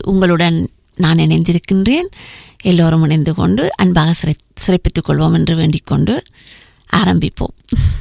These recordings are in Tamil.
உங்களுடன் நான் இணைந்திருக்கின்றேன் எல்லோரும் இணைந்து கொண்டு அன்பாக சிறை சிறப்பித்துக் கொள்வோம் என்று வேண்டிக் கொண்டு ஆரம்பிப்போம்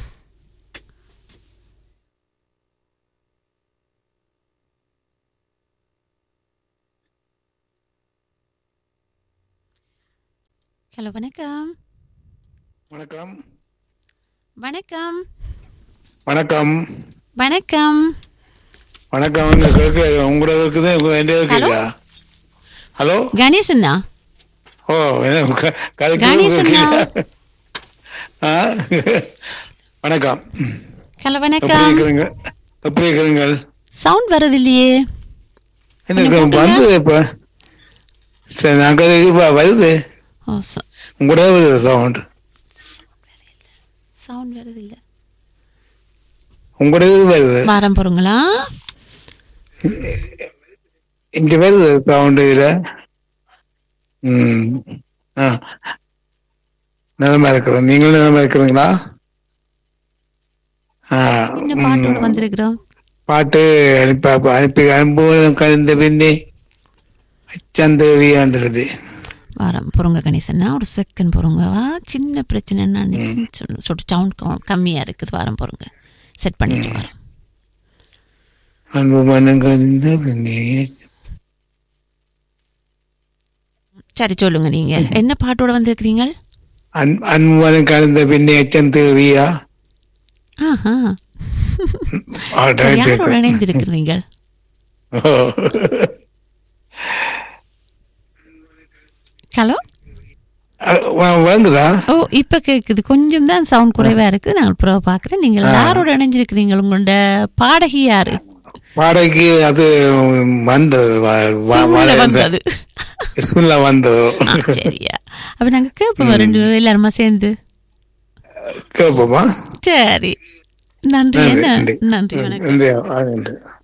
ஹலோ வணக்கம் வணக்கம் வணக்கம் வணக்கம் வணக்கம் வணக்கம் இங்க கேக்கு உங்களோட இருக்குது எந்த கேக்குதா ஹலோ கணேசண்ணா ஓ என்ன க- கதைக்கு கணேசண்ணா. கேக்குதா? ஆ? வணக்கம் ஹலோ எப்படி வணக்கம் இருக்கிறீங்க எப்படி இருக்கிறீங்க சவுண்ட் வருது எனக்கு போட்டுங்க. வந்தது இப்ப சரி நாங்க இப்ப வருது ஓ ச- உங்களோட வருது சவுண்ட் சவுண்ட் வருது இல்ல உங்களோட இது வருது வாரம் போறீங்களா இங்க வருது சவுண்ட் இதுல ம் ஆ நிலமா இருக்கிறோம் நீங்களும் நிலமா இருக்கிறீங்களா ஆ என்ன ம். பாட்டோட வந்திருக்கிறோம் பாட்டு அனுப்பி அப்ப அனுப்பி அனுப்புவோம் கலந்த பின்னே அச்சந்தேவியான்றது வாரம் பொறுங்க கணேசன்னா ஒரு செகண்ட் பொறுங்கவா சின்ன பிரச்சனை என்னன்னு சொல்லிட்டு சவுண்ட் கம்மியா இருக்குது வாரம் பொறுங்க செட் பண்ணிட்டு வரேன் அன்பு மனம் கலந்த பின்னே சரி சொல்லுங்க நீங்க என்ன பாட்டோட வந்திருக்கிறீங்க அன்- அன்பு மனம் கலந்த பின்னே அச்சந்தேவியா ஆஹா ஆ, சரி right, யாரோட right. இணைஞ்சிருக்கிறீங்க ஓ. ஹலோ அ- வ- வாங்குதா ஓ இப்ப கேக்குது கொஞ்சம் தான் சவுண்ட் குறைவா இருக்குது நான் அப்புறம் பாக்குறேன் நீங்கள் யாரோட இணைஞ்சிருக்கிறீங்க உங்களோட பாடகி யாரு வாடகைக்கு அது வந்தது வ- வ- சிம்ல வ- வந்தது ஸ்கூல்ல வந்தது ஆ, சரியா அப்ப நாங்க கேட்போம் ரெண்டு பேரும் எல்லாருமா சேர்ந்து கேட்போமா சரி நன்றி நன்றி என்ன நன்றி நன்றி வணக்கம் நன்றி ஆ, நன்றி